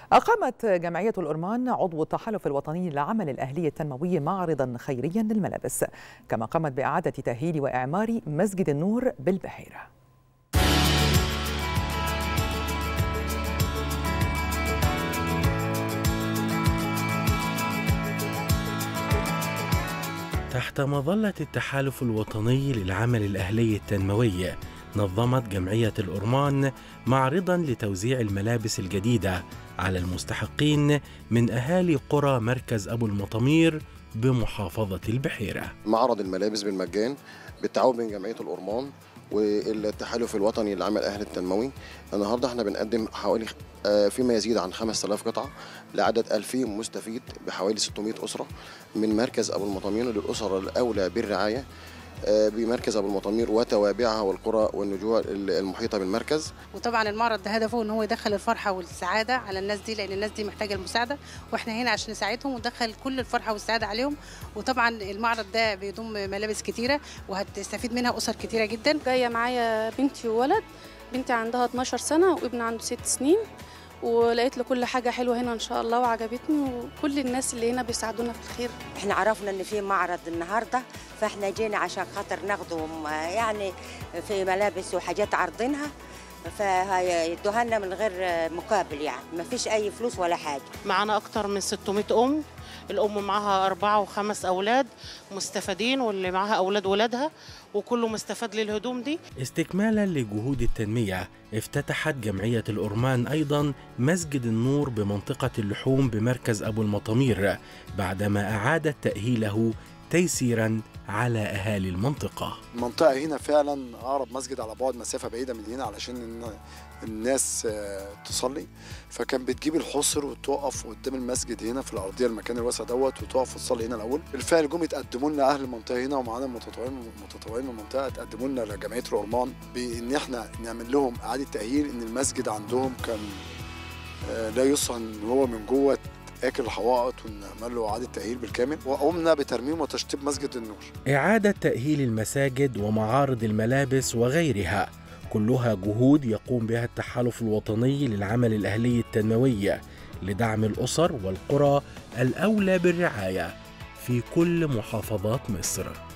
أقامت جمعية الأرمان عضو التحالف الوطني للعمل الأهلي التنموي معرضا خيريا للملابس كما قامت بإعادة تأهيل وإعمار مسجد النور بالبحيرة تحت مظلة التحالف الوطني للعمل الأهلي التنموي نظمت جمعية الأرمان معرضا لتوزيع الملابس الجديدة على المستحقين من أهالي قرى مركز أبو المطامير بمحافظة البحيرة معرض الملابس بالمجان بالتعاون بين جمعية الأرمان والتحالف الوطني للعمل الأهلي التنموي النهارده احنا بنقدم حوالي فيما يزيد عن 5000 قطعة لعدد 2000 مستفيد بحوالي 600 أسرة من مركز أبو المطامير للأسر الأولى بالرعاية بمركز ابو المطامير وتوابعها والقرى والنجوع المحيطه بالمركز وطبعا المعرض ده هدفه ان هو يدخل الفرحه والسعاده على الناس دي لان الناس دي محتاجه المساعده واحنا هنا عشان نساعدهم وندخل كل الفرحه والسعاده عليهم وطبعا المعرض ده بيضم ملابس كتيره وهتستفيد منها اسر كتيره جدا جايه معايا بنتي وولد بنتي عندها 12 سنه وابن عنده 6 سنين ولقيت له كل حاجه حلوه هنا ان شاء الله وعجبتني وكل الناس اللي هنا بيساعدونا في الخير احنا عرفنا ان في معرض النهارده فاحنا جينا عشان خاطر ناخدهم يعني في ملابس وحاجات عارضينها فيدوها لنا من غير مقابل يعني ما فيش اي فلوس ولا حاجه معانا اكتر من 600 ام الام معاها أربعة وخمس أولاد مستفادين واللي معاها أولاد ولادها وكله مستفاد للهدوم دي استكمالا لجهود التنمية افتتحت جمعية الأرمان أيضا مسجد النور بمنطقة اللحوم بمركز أبو المطامير بعدما أعادت تأهيله تيسيرا على اهالي المنطقه. المنطقه هنا فعلا اقرب مسجد على بعد مسافه بعيده من هنا علشان الناس تصلي فكان بتجيب الحصر وتقف قدام المسجد هنا في الارضيه المكان الواسع دوت وتقف وتصلي هنا الاول بالفعل جم اتقدموا لنا اهل المنطقه هنا ومعانا المتطوعين المتطوعين من المنطقه اتقدموا لنا لجمعيه الأرمان بان احنا نعمل لهم اعاده تاهيل ان المسجد عندهم كان لا يصلح ان هو من جوه اكل الحوائط ونعمل له اعاده تاهيل بالكامل وقمنا بترميم وتشطيب مسجد النور. اعاده تاهيل المساجد ومعارض الملابس وغيرها كلها جهود يقوم بها التحالف الوطني للعمل الاهلي التنموي لدعم الاسر والقرى الاولى بالرعايه في كل محافظات مصر.